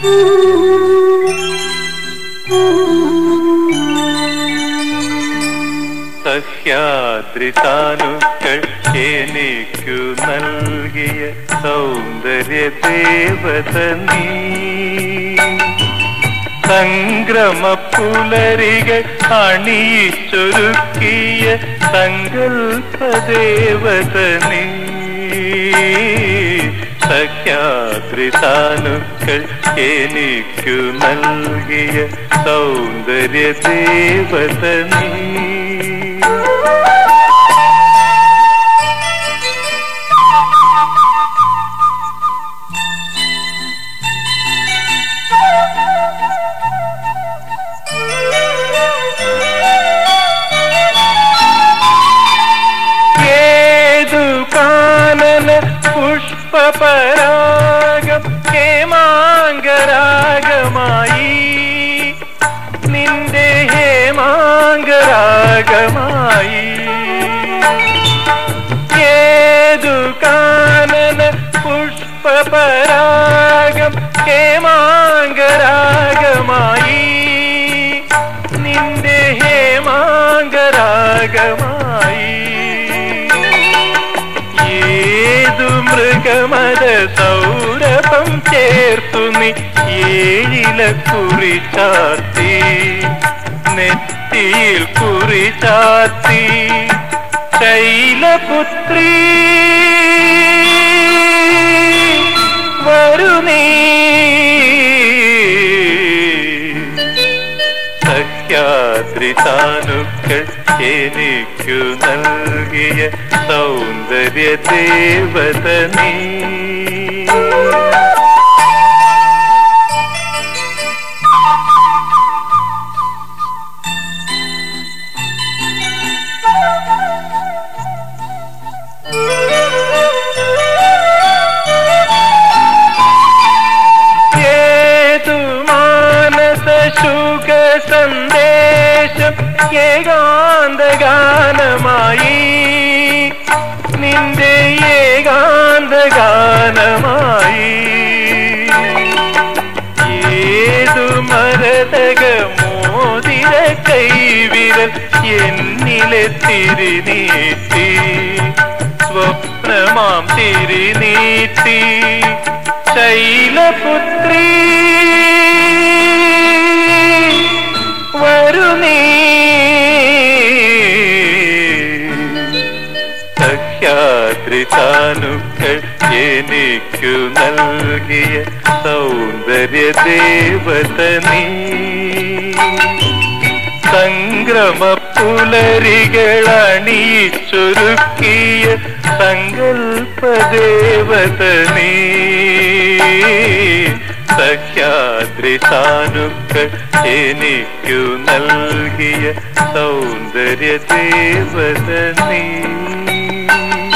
സഹ്യാദ്രി താനുക്കൾ എനിക്കു നൽകിയ സൗന്ദര്യ ദേവത നീ സംക്രമ പുലരികൾ അണിയിച്ചൊരുക്കിയ സങ്കൽപ്പ ദേവത നീ സഖ്യാദ്രി താനുക്കൾ എനിക്കു നൽകിയ സൗന്ദര്യ ദേവത നീ ഏതു കാനന പുഷ്പപരാഗം ഹേമാങ്കരാഗമായി നിന്റെ ഹേമാങ്കരാഗമായി ഏതു കാനന പുഷ്പപരാഗം ഹേമാങ്കരാഗമായി നിന്റെ ഹേമാങ്കരാഗമായി ഏതു മൃഗമത സൗരഭം ചേർത്തു നീ ഏഴില കുറി ചാർത്തി നെറ്റിയിൽ കുറി ചാർത്തി ശൈലപുത്രി വരു നീ സഖ്യാദ്രി താനുക്കൾ എനിക്കു നൽകിയ സൗന്ദര്യ ദേവത നീ ഏതു മാനസ ശുക സന്ദേശം ഏകാന്ത ഗാനമായി നിന്റെ ഏകാന്ത ഗാനമായി ഏതു മരതക മോതിര കൈവിരൽ എന്നിലെ തിരിനീട്ടി സ്വപ്നമാം തിരിനീട്ടി ശൈലപുത്രി വരു നീ സഖ്യാദ്രി താനുക്കൾ എനിക്കു നൽകിയ സൗന്ദര്യ ദേവത നീ സംക്രമ പുലരികൾ അണിയിച്ചൊരുക്കിയ സങ്കൽപ്പ ദേവത നീ സഖ്യാദ്രി താനുക്കൾ എനിക്കു നൽകിയ സൗന്ദര്യ ദേവത നീ